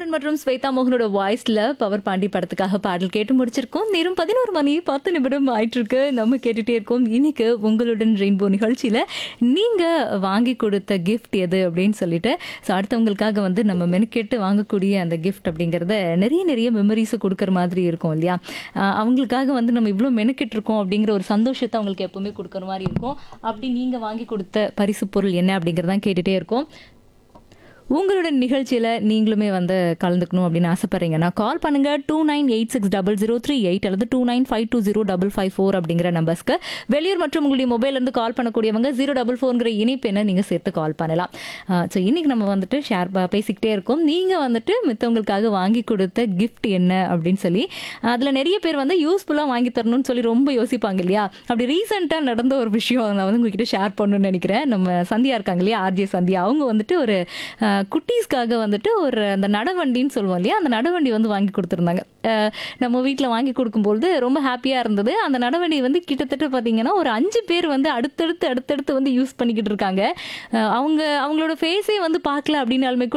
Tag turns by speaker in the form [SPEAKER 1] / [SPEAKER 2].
[SPEAKER 1] ஹரிஹரன் மற்றும் ஸ்வேதா மோகனோட வாய்ஸ்ல பவர் பாண்டி படத்துக்காக பாடல் கேட்டு முடிச்சிருக்கோம் நேரம் பதினோரு மணி பத்து நிமிடம் ஆயிட்டு இருக்கு நம்ம கேட்டுட்டே இருக்கோம் இன்னைக்கு உங்களுடன் ரெயின்போ நிகழ்ச்சியில நீங்க வாங்கி கொடுத்த கிஃப்ட் எது அப்படின்னு சொல்லிட்டு ஸோ அடுத்தவங்களுக்காக வந்து நம்ம மெனக்கெட்டு வாங்கக்கூடிய அந்த கிஃப்ட் அப்படிங்கறத நிறைய நிறைய மெமரிஸை கொடுக்குற மாதிரி இருக்கும் இல்லையா ஆஹ் அவங்களுக்காக வந்து நம்ம இவ்வளோ மெனக்கெட்டு இருக்கோம் அப்படிங்கிற ஒரு சந்தோஷத்தை அவங்களுக்கு எப்பவுமே கொடுக்குற மாதிரி இருக்கும் அப்படி நீங்க வாங்கி கொடுத்த பரிசு பொருள் என்ன அப்படிங்கறதான் கேட்டுட்டே இருக்கோம் உங்களுடைய நிகழ்ச்சியில் நீங்களுமே வந்து கலந்துக்கணும் அப்படின்னு ஆசைப்பட்றீங்கன்னா கால் பண்ணுங்க two nine eight six double zero three eight அல்லது two nine five two zero double five four அப்படிங்கிற நம்பர்ஸ்க்கு வெளியூர் மற்றும் உங்களுடைய மொபைல்லேருந்து கால் பண்ணக்கூடியவங்க ஜீரோ டபுள் ஃபோர்ங்கிற இணைப்பெண்ணை நீங்கள் சேர்த்து கால் பண்ணலாம் ஸோ இன்னைக்கு நம்ம வந்துட்டு ஷேர் பேசிக்கிட்டே இருக்கோம் நீங்கள் வந்துட்டு மித்தவங்களுக்காக வாங்கி கொடுத்த கிஃப்ட் என்ன அப்படின்னு சொல்லி அதில் நிறைய பேர் வந்து யூஸ்ஃபுல்லாக வாங்கி தரணும்னு சொல்லி ரொம்ப யோசிப்பாங்க இல்லையா அப்படி ரீசெண்டாக நடந்த ஒரு விஷயம் நான் வந்து உங்ககிட்ட ஷேர் பண்ணணும்னு நினைக்கிறேன் நம்ம சந்தியா இருக்காங்க இல்லையா ஆர்ஜே சந்தியா அவங்க வந்துட்டு ஒரு அஹ், குட்டீஸ்க்காக வந்துட்டு ஒரு அந்த நடவண்டின்னு சொல்லுவோம் இல்லையா அந்த நடவண்டி வந்து வாங்கி கொடுத்துருந்தாங்க அஹ், நம்ம வீட்டில் வாங்கி கொடுக்கும்பொழுது ரொம்ப ஹாப்பியாக இருந்தது அந்த நடவண்டி வந்து கிட்டத்தட்ட பார்த்தீங்கன்னா ஒரு அஞ்சு பேர் வந்து அடுத்தடுத்து அடுத்தடுத்து வந்து யூஸ் பண்ணிக்கிட்டு இருக்காங்க அஹ், அவங்க அவங்களோட ஃபேஸே வந்து பார்க்கல அப்படின்னாலுமே கூட